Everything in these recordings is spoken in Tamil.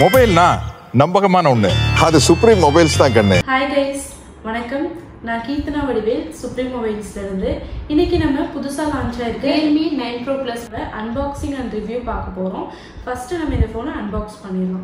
மொபைல்னா நம்பகமான ஒண்ணு அது சுப்ரீம் மொபைல்ஸ் தான் கண்ணு ஹாய் கைஸ் வணக்கம் நான் கீர்த்தனா வடிவேல் சுப்ரீம் மொபைல்ஸ்ல இருந்து இன்னைக்கு நம்ம புதுசா லான்ச் ஆயிருக்க Realme nine pro plus unboxing and review பார்க்க போறோம் ஃபர்ஸ்ட் நம்ம இந்த ஃபோனை அன்பாக்ஸ் பண்ணிடலாம்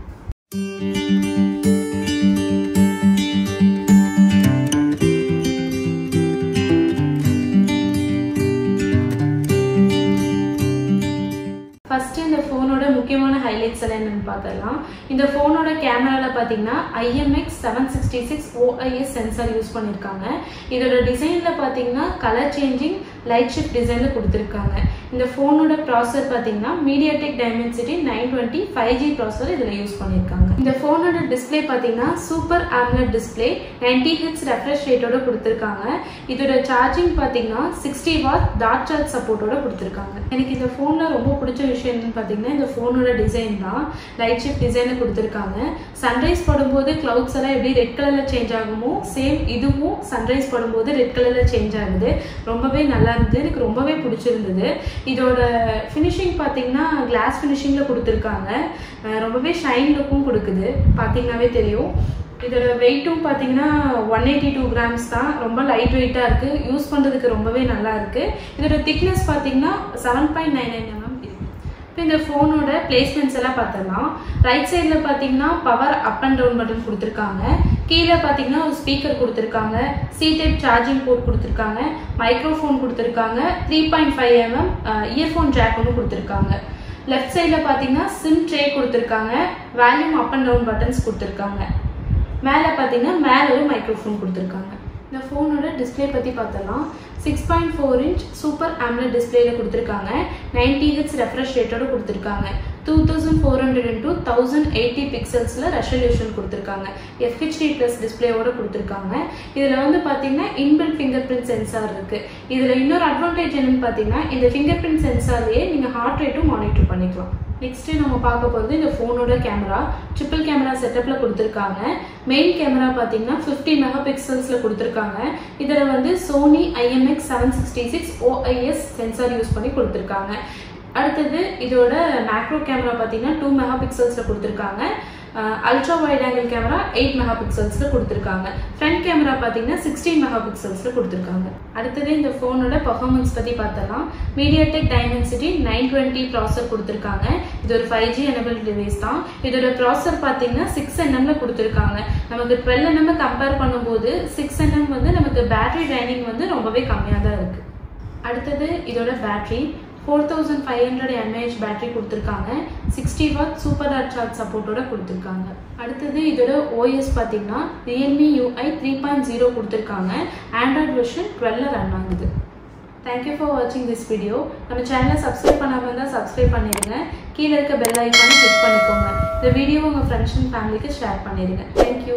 ஃபர்ஸ்ட் இந்த ஃபோனோட முக்கியமான ஹைலைட்ஸ் எல்லாம் என்னன்னு பார்த்தலாம் இந்த ஃபோனோட கேமரால பார்த்தீங்கன்னா IMX seven sixty six OIS sensor use பண்ணியிருக்காங்க இதோட டிசைன்ல பார்த்தீங்கன்னா கலர் சேஞ்சிங் லைட் ஷிஃப்ட் டிசைன்ல கொடுத்துருக்காங்க இந்த ஃபோனோட ப்ராசர் பார்த்தீங்கன்னா MediaTek Dimensity nine twenty five G processor இதில் யூஸ் பண்ணியிருக்காங்க இந்த ஃபோனோட டிஸ்பிளே பார்த்தீங்கன்னா super AMOLED display ninety H refresh ரேட்டோட கொடுத்துருக்காங்க இதோட சார்ஜிங் பார்த்தீங்கன்னா சிக்ஸ்டி வாட் டாட் சார்ஜ் சப்போர்ட்டோட கொடுத்துருக்காங்க எனக்கு இந்த ஃபோனில் ரொம்ப பிடிச்ச விஷயம் என்னன்னு பார்த்தீங்கன்னா இந்த ஃபோனோட டிசைன் தான் லைட் ஷிஃப்ட் டிசைனை கொடுத்துருக்காங்க சன்ரைஸ் படும்போது கிளவுட்ஸ் எல்லாம் எப்படி ரெட் கலரில் சேஞ்ச் ஆகுமோ சேம் இதுவும் சன்ரைஸ் படும்போது ரெட் கலரில் சேஞ்ச் ஆகுது ரொம்பவே நல்லா இருந்தது எனக்கு ரொம்பவே பிடிச்சிருந்தது இதோட ஃபினிஷிங் பார்த்தீங்கன்னா கிளாஸ் ஃபினிஷிங்கில் கொடுத்துருக்காங்க அஹ் ரொம்பவே ஷைன் லுக்கும் கொடுக்குது பார்த்தீங்கன்னாவே தெரியும் இதோட வெயிட்டும் பார்த்தீங்கன்னா ஒன் எயிட்டி டூ கிராம்ஸ் தான் ரொம்ப லைட் வெயிட்டாக இருக்குது யூஸ் பண்ணுறதுக்கு ரொம்பவே நல்லா இருக்குது இதோட திக்னஸ் பார்த்தீங்கன்னா seven point nine nine MM இப்போ இந்த ஃபோனோட பிளேஸ்மெண்ட்ஸ் எல்லாம் பார்த்தோம்னா ரைட் சைடில் பார்த்தீங்கன்னா power up and down button கொடுத்துருக்காங்க கீழே பார்த்தீங்கன்னா ஒரு ஸ்பீக்கர் கொடுத்துருக்காங்க சி டைப் சார்ஜிங் போர்ட் கொடுத்துருக்காங்க மைக்ரோஃபோன் கொடுத்துருக்காங்க three point five MM earphone jack ஒன்று கொடுத்துருக்காங்க லெஃப்ட் சைடில் பார்த்தீங்கன்னா சிம் ட்ரே கொடுத்துருக்காங்க வேல்யூம் அப் அண்ட் டவுன் பட்டன்ஸ் கொடுத்துருக்காங்க மேலே பார்த்தீங்கன்னா மேலே ஒரு மைக்ரோஃபோன் கொடுத்துருக்காங்க இந்த ஃபோனோட டிஸ்பிளே பற்றி பார்த்தலாம் six point four inch super AMOLED டிஸ்பிளேல கொடுத்துருக்காங்க நைன்டி ஹெச் ரெஃப்ரெஷ் ரேட்டோட கொடுத்துருக்காங்க two thousand four hundred into thousand eighty பிக்சல்ஸில் ரெசல்யூஷன் கொடுத்துருக்காங்க எஃப்ஹெச்டி ப்ளஸ் டிஸ்பிளேவோட கொடுத்துருக்காங்க இதில் வந்து பார்த்தீங்கன்னா இன்பில்ட் ஃபிங்கர் பிரிண்ட் சென்சார் இருக்குது இதில் இன்னொரு அட்வான்டேஜ் என்னன்னு பார்த்தீங்கன்னா இந்த ஃபிங்கர் பிரிண்ட் சென்சார்லேயே நீங்கள் ஹார்ட் ரேட்டும் மானிட்டர் பண்ணிக்கலாம் நெக்ஸ்ட்டு நம்ம பார்க்க போகிறது இந்த ஃபோனோட கேமரா ட்ரிபிள் கேமரா செட்டப்பில் கொடுத்துருக்காங்க மெயின் கேமரா பார்த்தீங்கன்னா ஃபிஃப்டி மெகா பிக்சல்ஸில் கொடுத்துருக்காங்க இதில் வந்து Sony IMX seven sixty six OIS sensor use பண்ணி கொடுத்துருக்காங்க அடுத்தது இதோட மேக்ரோ கேமரா பார்த்தீங்கன்னா டூ மெகா பிக்சல்ஸில் கொடுத்துருக்காங்க ultra wide angle camera eight mega பிக்சல்ஸில் கொடுத்துருக்காங்க ஃப்ரண்ட் கேமரா பார்த்தீங்கன்னா சிக்ஸ்டீன் மெகா பிக்சல்ஸில் கொடுத்துருக்காங்க அடுத்தது இந்த ஃபோனோட பர்ஃபார்மன்ஸ் பற்றி பார்த்தலாம் மீடியாடெக் டைமென்சிட்டி நைன் டுவெண்ட்டி ப்ராசர் கொடுத்துருக்காங்க இது ஒரு ஃபைவ் ஜி எனபிள் டிவைஸ் தான் இதோட ப்ராசர் பார்த்தீங்கன்னா சிக்ஸ் என்எம்ல கொடுத்துருக்காங்க நமக்கு டுவெல் என்எம் கம்பேர் பண்ணும்போது சிக்ஸ் என்எம் வந்து நமக்கு பேட்டரி ட்ரைனிங் வந்து ரொம்பவே கம்மியாக தான் இருக்குது அடுத்தது இதோட battery four thousand five hundred MAH battery கொடுத்துருக்காங்க sixty watt super hot charge சப்போர்ட்டோட கொடுத்துருக்காங்க அடுத்தது இதோட ஓஎஸ் பார்த்தீங்கன்னா Realme UI three point zero கொடுத்துருக்காங்க ஆண்ட்ராய்ட் வெர்ஷன் டுவெல்ல ரன் ஆகுது தேங்க்யூ ஃபார் வாட்சிங் திஸ் வீடியோ நம்ம சேனலை சப்ஸ்கிரைப் பண்ணாமல் இருந்தால் சப்ஸ்கிரைப் பண்ணிடுங்க கீழே இருக்க பெல் ஐக்கானை கிளிக் பண்ணிக்கோங்க இந்த வீடியோ உங்கள் ஃப்ரெண்ட்ஸ் அண்ட் ஃபேமிலிக்கு ஷேர் பண்ணிடுங்க தேங்க்யூ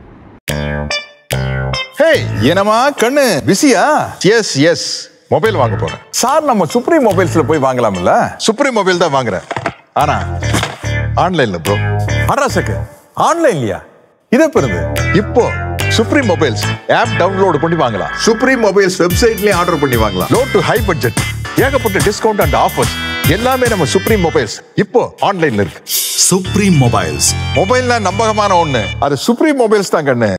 ஹே என்னமா கண்ணு பிஸியா எஸ் எஸ் மொபைல் வாங்க போறேன் சார் நம்ம சுப்ரீம் மொபைல்ஸ்ல போய் வாங்கலாம்ல சுப்ரீம் மொபைல் தான் வாங்குறேன் ஆனா ஆன்லைன்ல ப்ரோ அட்ரஸுக்கு ஆன்லைன்லயா இது எப்ப இருந்து இப்போ சுப்ரீம் மொபைல்ஸ் ஆப் டவுன்லோட் பண்ணி வாங்கலாம் சுப்ரீம் மொபைல்ஸ் வெப்சைட்லயே ஆர்டர் பண்ணி வாங்கலாம் லோ டு ஹை பட்ஜெட் ஏகப்பட்ட டிஸ்கவுண்ட் அண்ட் ஆஃபர்ஸ் எல்லாமே நம்ம சுப்ரீம் மொபைல்ஸ் இப்போ ஆன்லைன்ல இருக்கு Supreme Mobiles. மொபைல்னா நம்பகமான ஒண்ணு அது சுப்ரீம் மொபைல்ஸ் தான் கண்ணு